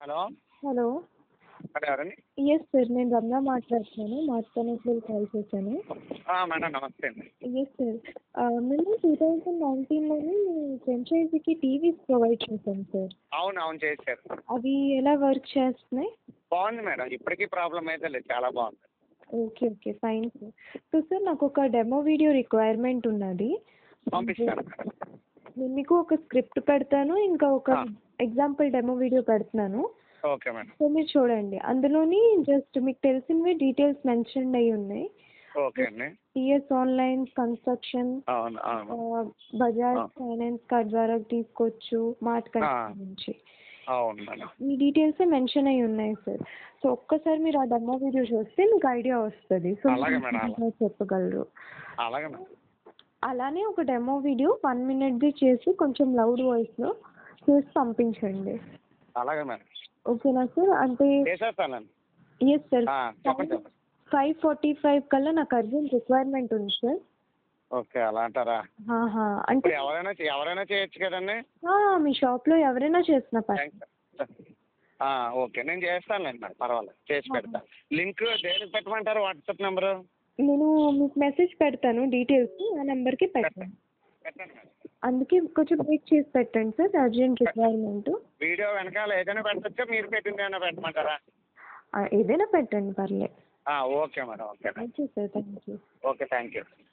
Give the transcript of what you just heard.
Hello hello hello ఎవరండి yes sir నేను రమ్య మాట్లాడుతున్నాను మార్చుకోవడానికి కాల్ చేశాను ఆ, మేడం నమస్తే అండి ఎస్ సార్ మేము టూ థౌజండ్ నైన్టీన్లోనే ఫ్రాంచైజీకి టీవీస్ ప్రొవైడ్ చేశాం సార్ అవును అవును చేశారు అవి ఎలా వర్క్ చేస్తున్నాయి బాగుంది మేడం ఇప్పటికీ ప్రాబ్లం అయితే లేదు చాలా బాగుంది okay okay fine sir so sir నాకు ఒక డెమో వీడియో రిక్వైర్మెంట్ ఉన్నది పంపిస్తాను మేడం నేను మీకు ఒక స్క్రిప్ట్ పెడతాను ఇంకా ఒక ఆ. ఎగ్జాంపుల్ డెమో వీడియో పెడుతున్నాను ఓకే మేడం సో మీరు చూడండి అందులోని జస్ట్ మీకు తెలిసినవి డీటెయిల్స్ మెన్షన్ అయి ఉన్నాయి ఓకే అండి టిఎస్ ఆన్లైన్ కన్స్ట్రక్షన్ అవును అవును బజాజ్ ఆ. ఫైనాన్స్ కార్డ్ ద్వారా తీసుకోవచ్చు మార్ట్ ఆ. కనెక్ట్ నుంచి అవును మేడం ఈ డీటెయిల్స్ మెన్షన్ అయి ఉన్నాయి సార్ సో ఒక్కసారి మీరు ఆ డెమో వీడియో చూస్తే మీకు ఐడియా వస్తుంది సో అలాగే మేడం, మీరు చెప్పగలరు అలాగే మేడం అలానే ఒక డెమో వీడియో వన్ మినిట్ది చేసి కొంచెం లౌడ్ వాయిస్లో చేసి పంపించండి అలాగే మేడం ఓకేనా సార్ అంటే చేసేస్తానండి ఎస్ సార్ ఆ, చెప్పండి చెప్పండి ఫైవ్ ఫార్టీ ఫైవ్ కల్లా నాకు అర్జెంట్ రిక్వైర్మెంట్ ఉంది సార్ ఓకే అలా అంటారా ఆహా. అంటే ఇప్పుడు ఎవరైనా చే- ఎవరైనా చేయొచ్చు కదండి ఆ, మీ షాప్లో ఎవరైనా చేసిన పని థ్యాంక్స్ ఆ, ఓకే నేను చేస్తానులేండి మేడం పర్వాలేదు చేసి పెడతాను లింక్ దేనికి పెట్టమంటారు వాట్సాప్ నెంబరు నేను మీకు మెసేజ్ పెడతాను డీటెయిల్స్ ఆ నెంబర్కి పెట్టండి పెట్టండి మేడం అందుకే కొంచెం వెయిట్ చేసి పెట్టండి సార్ అర్జెంట్ రిక్వైర్మెంట్ వీడియో వెనకాల ఏదైనా పెట్టచ్చా మీరు పెట్టింది ఏమైనా పెట్టమంటారా ఏదైనా పెట్టండి పర్లేదు ఆ, okay madam okay thank you sir thank you okay thank you